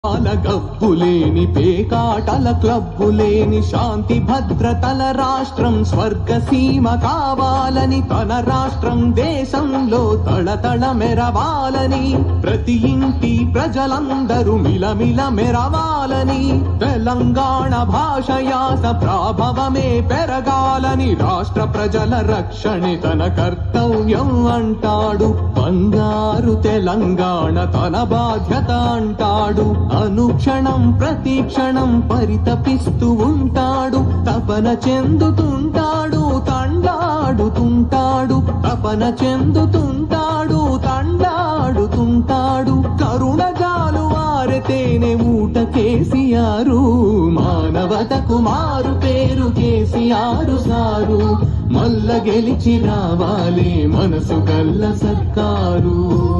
పాల గబ్బులేని పేకాటల క్లబ్బులేని శాంతి భద్రతల రాష్ట్రం స్వర్గసీమ కావాలని తన రాష్ట్రం దేశంలో తళతళ మెరవాలని ప్రతి ఇంటి ప్రజలందరూ మిలమిల మెరవాలని తెలంగాణ భాష యాస ప్రాభవమే పెరగాలని రాష్ట్ర ప్రజల రక్షణే తన కర్తవ్యం అంటాడు బంగారు తెలంగాణ తన బాధ్యత అంటాడు అనుక్షణం ప్రతి క్షణం పరితపిస్తూ ఉంటాడు తపన చెందుతుంటాడు తండాడుతుంటాడు తపన చెందుతుంటాడు తండాడుతుంటాడు కరుణ జాలు వారితేనే ఊట కేసీఆరు మానవతకు మారు పేరు కేసీఆరు సారు మల్ల గెలిచి రావాలి మనసు గల్ల సర్కారు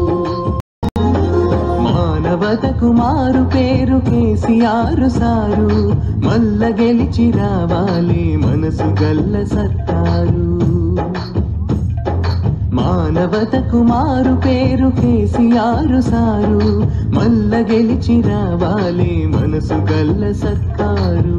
మానవతకు మారు పేరు కేసీఆర్ సారు మల్ల గెలిచి రావాలి మనసు గల్ల సర్కారు మానవతకు మారు పేరు కేసీఆర్ సారు మల్ల గెలిచి రావాలి మనసు గల్ల సర్కారు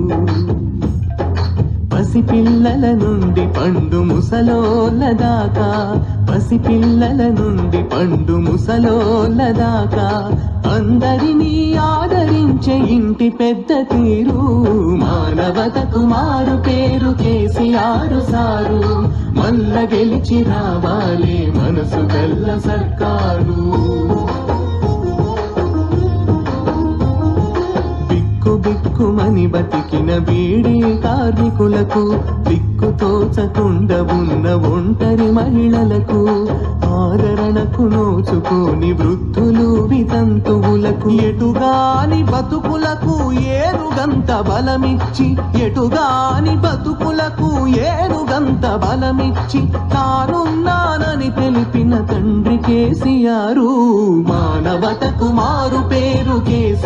పసిపిల్లల నుండి పండు ముసలోళ్ళ దాకా పసిపిల్లల నుండి పండు ముసలోళ్ళ దాకా అందరినీ ఆదరించే ఇంటి పెద్ద తీరు మానవతకు మారు పేరు కేసీఆర్ సారు మల్ల గెలిచి రావాలి మనసు గల్ల సర్కారు బిక్కు బిక్కుమని బతికిన బీడీ కార్మికులకు దిక్కు తోచకుండా ఉన్న ఒంటరి మహిళలకు ఆదరణకు నోచుకోని వృద్ధులు వితంతువులకు ఎటుగాని బతుకులకు ఏనుగంత బలమిచ్చి ఎటుగాని బతుకులకు ఏనుగంత బలమిచ్చి తానున్నానని తెలిపిన తండ్రి కేసీఆరు మానవతకు మారు పేరు కేసీ